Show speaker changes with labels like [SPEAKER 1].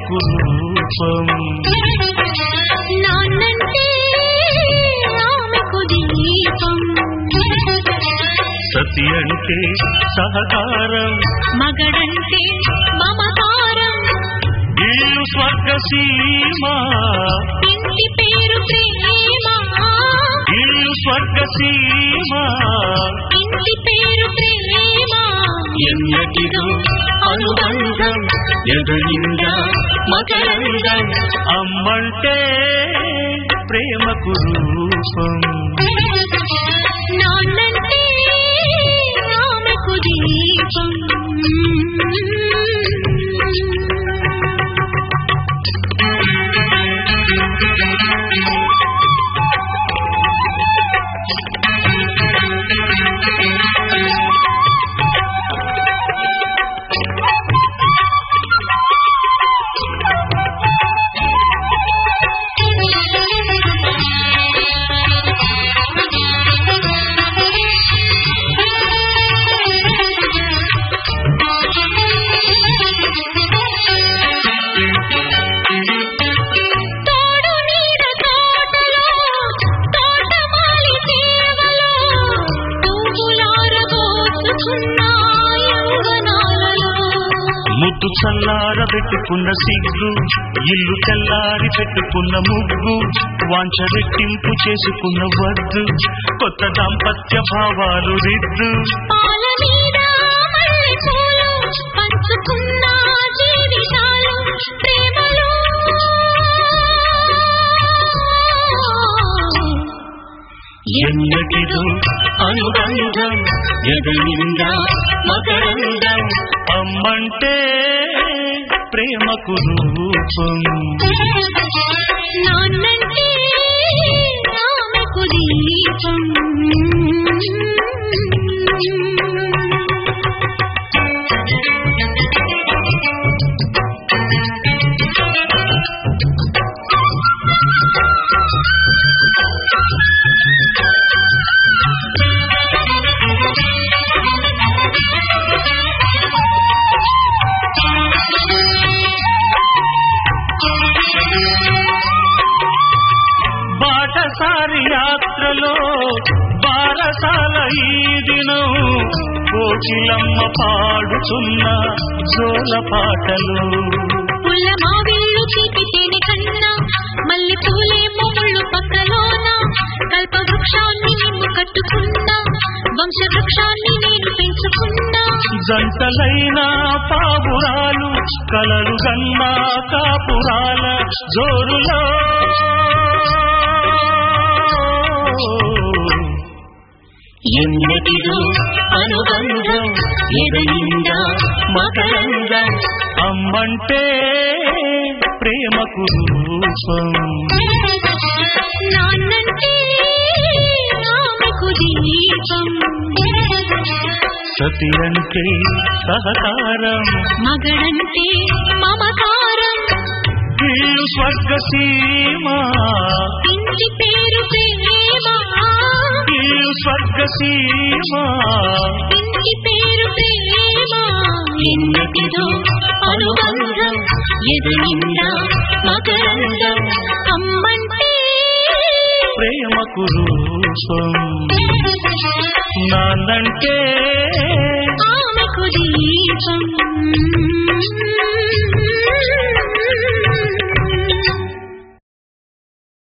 [SPEAKER 1] ప్రేమకు రూపం
[SPEAKER 2] నాన్నంటే ఆమెకు దీపం
[SPEAKER 1] సతి అంటే సహకారం
[SPEAKER 2] మగడంటే మమకారం
[SPEAKER 1] ఇల్లు స్వర్గ సీమ
[SPEAKER 2] ఇంటి పేరు ప్రేమ
[SPEAKER 1] ఇల్లు స్వర్గ సీమ
[SPEAKER 2] ఇంటి పేరు ప్రేమ
[SPEAKER 1] ఎన్నటిదో అనుబంధం ఎదురింద మకరందం అమ్మంటే ప్రేమకు రూపం
[SPEAKER 2] నాన్నంటే ఆమెకు దీపం తోడు నీడ తోటలో తోటమాలి సేవలో పువ్వులార దోచుకున్న యవ్వనాలలో
[SPEAKER 1] ముద్దు చల్లార పెట్టుకున్న సిగ్గు ఇల్లు తెల్లారి పెట్టుకున్న ముగ్గు వాంఛ రెట్టింపు చేసుకున్న వద్దు కొత్త దాంపత్య భావాలు రిద్దు
[SPEAKER 2] పాల మీద మల్లె పూలు పంచుకున్న జీవితాలు ప్రేమలో
[SPEAKER 1] ఎన్నటిదో అనుబంధం ఎదురింద మకరందం అమ్మంటే ప్రేమకు రూపం
[SPEAKER 2] నాన్నంటే ఆమెకు దీపం
[SPEAKER 1] బాటసారి యాత్రలో బారసాల ఈ దినం కోకిలమ్మ పాడుతున్న జోల పాటలు
[SPEAKER 2] పుల్ల మావిళ్ళు చీపితేనే కన్నా మల్లె పూలేమో ముళ్ళు పక్కలోన కల్ప వృక్షాన్ని నిన్ను కట్టుకున్నా వంశ వృక్షాన్ని నేను పెంచుకున్నా
[SPEAKER 1] జంటలైన పావురాలు కలలు గన్నా కాపురాల జోరులో ఎన్నటిదో అనుబంధం ఎదయింద మకరందం అమ్మంటే ప్రేమకు రూపం
[SPEAKER 2] నాన్నంటే ఆమెకు దీపం
[SPEAKER 1] సతి అంటే సహకారం
[SPEAKER 2] మగడంటే మమకారం
[SPEAKER 1] ఇల్లు స్వర్గ సీమ
[SPEAKER 2] ఇంటి పేరు ప్రేమ
[SPEAKER 1] ఇల్లు స్వర్గ సీమ
[SPEAKER 2] ఇంటి పేరు ప్రేమ ఎన్నటిదో అనుబంధం ఎదురింద మకరందం అమ్మంటే
[SPEAKER 1] ప్రేమకు రూపం నాన్నంటే
[SPEAKER 2] ఆమెకు దీపం